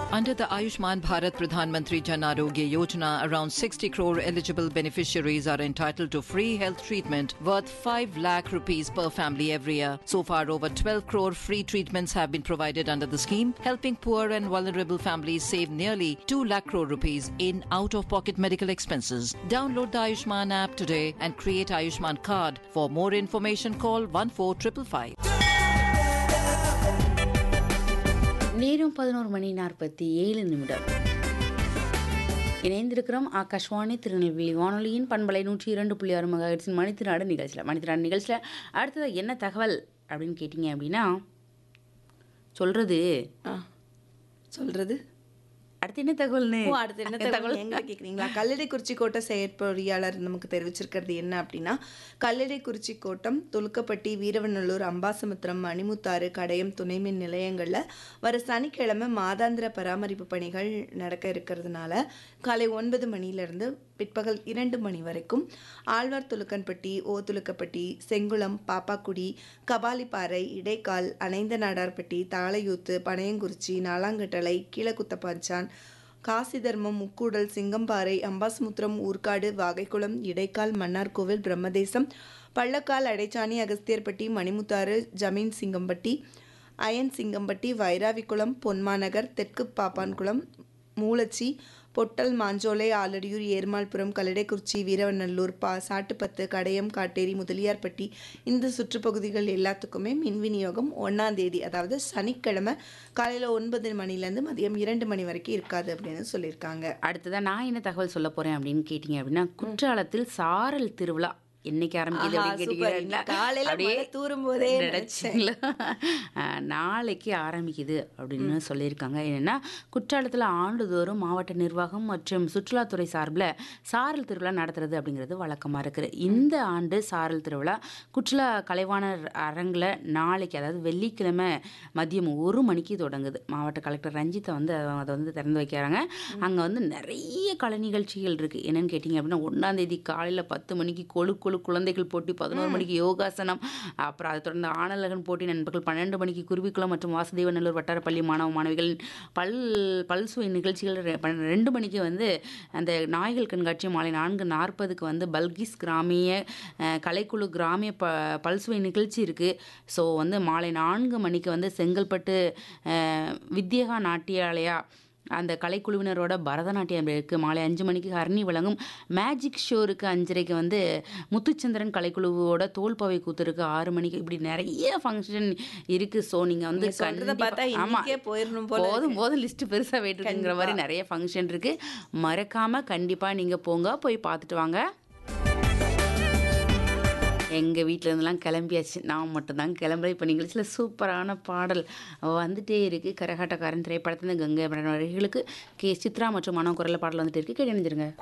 Under the Ayushman Bharat Pradhan Mantri Jan Arogya Yojana, around 60 crore eligible beneficiaries are entitled to free health treatment worth 5 lakh rupees per family every year. So far, over 12 crore free treatments have been provided under the scheme, helping poor and vulnerable families save nearly 2 lakh crore rupees in out-of-pocket medical expenses. Download the Ayushman app today and create Ayushman card. For more information, call 14555. நேரம் பதினோரு மணி நாற்பத்தி ஏழு நிமிடம் இணைந்திருக்கிறோம் ஆகாஷ்வாணி திருநெல்வேலி வானொலியின் பண்பலை நூற்றி இரண்டு புள்ளி ஆறு மகாஹெட்ஸின் மணித்திராடு நிகழ்ச்சியில் மணித்திராடு நிகழ்ச்சியில் அடுத்தது என்ன தகவல் அப்படின்னு கேட்டிங்க அப்படின்னா சொல்கிறது ஆ சொல்றது அடுத்து என்ன தகவல்னு ஓ அடுத்து என்ன தகவல் எங்க கேக்குறீங்களா கல்லடைக்குறிச்சி கோட்ட செயற்பொறியாளர் நமக்கு தெரிவிச்சிருக்கிறது என்ன அப்படின்னா கல்லடைக்குறிச்சி கோட்டம் துலுக்கப்பட்டி வீரவநல்லூர் அம்பாசமுத்திரம் மணிமுத்தாறு கடையம் துணைமின் நிலையங்கள்ல வர சனிக்கிழமை மாதாந்திர பராமரிப்பு பணிகள் நடக்க இருக்கிறதுனால காலை ஒன்பது மணியிலிருந்து பிற்பகல் இரண்டு மணி வரைக்கும் ஆழ்வார் துலுக்கன்பட்டி ஓதுலுக்கப்பட்டி செங்குளம் பாப்பாக்குடி கபாலிப்பாறை இடைக்கால் அணைந்த நாடார்பட்டி தாளையூத்து பனையங்குறிச்சி நாலாங்கட்டளை கீழக்குத்தப்பாஞ்சான் காசிதர்மம் முக்கூடல் சிங்கம்பாறை அம்பாசமுத்திரம் ஊர்காடு வாகைக்குளம் இடைக்கால் மன்னார்கோவில் பிரம்மதேசம் பள்ளக்கால் அடைச்சாணி அகஸ்தியர்பட்டி மணிமுத்தாறு ஜமீன் சிங்கம்பட்டி அயன் சிங்கம்பட்டி வைராவிக்குளம் பொன்மாநகர் தெற்கு பாப்பான்குளம் மூலச்சி பொட்டல் மாஞ்சோலை ஆலடியூர் ஏர்மாள்புரம் கல்லடைக்குறிச்சி வீரவநல்லூர் பா சாட்டுப்பத்து கடையம் காட்டேரி முதலியார்பட்டி இந்த சுற்றுப்பகுதிகள் எல்லாத்துக்குமே மின் விநியோகம் ஒன்றாம் தேதி அதாவது சனிக்கிழமை காலையில் ஒன்பது மணிலேருந்து மதியம் இரண்டு மணி வரைக்கும் இருக்காது அப்படின்னு சொல்லியிருக்காங்க அடுத்ததான் நான் என்ன தகவல் சொல்ல போகிறேன் அப்படின்னு கேட்டிங்க அப்படின்னா குற்றாலத்தில் சாரல் திருவிழா என்னைக்கு ஆரம்பிக்குது ஆஹா, அப்படின்னு சூப்பர். கேட்டீங்கன்னா காலையில அப்படியே மழை தூறும் போதே நினைச்சீங்களா? அஹ், நாளைக்கு ஆரம்பிக்குது அப்படின்னு சொல்லியிருக்காங்க என்னன்னா குற்றாலத்தில் ஆண்டுதோறும் மாவட்ட நிர்வாகம் மற்றும் சுற்றுலாத்துறை சார்பில் சாரல் திருவிழா நடத்துறது அப்படிங்கிறது வழக்கமாக இருக்குது இந்த ஆண்டு சாரல் திருவிழா குற்றால கலைவாணர் அரங்கில் நாளைக்கு அதாவது வெள்ளிக்கிழமை மதியம் ஒரு மணிக்கு தொடங்குது மாவட்ட கலெக்டர் ரஞ்சித்தை வந்து அதை வந்து திறந்து வைக்கிறாங்க அங்கே வந்து நிறைய கலை நிகழ்ச்சிகள் இருக்குது என்னன்னு கேட்டிங்க அப்படின்னா ஒன்றாம் தேதி காலையில் பத்து மணிக்கு கொழு கொழு குழந்தைகள் போட்டி பதினோரு மணிக்கு யோகாசனம் அப்புறம் அதை தொடர்ந்து ஆனலகன் போட்டி நண்பர்கள் பன்னெண்டு மணிக்கு குருவிக்குளம் மற்றும் வாசுதேவநல்லூர் வட்டார பள்ளி மாணவ மாணவிகள் பல் பல்சுவை நிகழ்ச்சிகள் ரெ- பன்ன- ரெண்டு மணிக்கு வந்து அந்த நாய்கள் கண்காட்சி மாலை நான்கு நாற்பதுக்கு வந்து பல்கிஸ் கிராமிய அஹ், கலைக்குழு கிராமிய ப பல்சுவை நிகழ்ச்சி இருக்குது ஸோ வந்து மாலை நான்கு மணிக்கு வந்து செங்கல்பட்டு அஹ், வித்யகா நாட்டியாலயா அந்த கலைக்குழுவினரோட பரதநாட்டியம் இருக்குது மாலை அஞ்சு மணிக்கு ஹரணி வழங்கும் மேஜிக் ஷோ இருக்குது அஞ்சரைக்கு வந்து முத்துச்சந்திரன் கலைக்குழுவோட தோல்பாவை கூத்து இருக்கு ஆறு மணிக்கு இப்படி நிறைய ஃபங்க்ஷன் இருக்குது ஸோ நீங்கள் வந்து நீங்க சொல்றத கண்டிப்பா- பார்த்தா ஆமா. இன்னைக்கே போயிடணும் போல போதும் போதும் லிஸ்ட் பெருசாக போயிட்டுருக்குங்கிற மாதிரி நிறைய ஃபங்க்ஷன் இருக்குது மறக்காமல் கண்டிப்பாக நீங்கள் போங்க போய் பார்த்துட்டு வாங்க எங்கள் வீட்டில் இருந்தெல்லாம் கிளம்பியாச்சு நான் மட்டும்தான் கிளம்புறேன் இப்போ நிகழ்ச்சியில் சூப்பரான பாடல் வந்துட்டே இருக்குது கரகாட்டக்காரன் திரைப்படத்தில் கங்கை வரிகளுக்கு கே சித்ரா மற்றும் மனோ குரல பாடல் வந்துட்டே இருக்கு கேட்டு இணைஞ்சிருங்க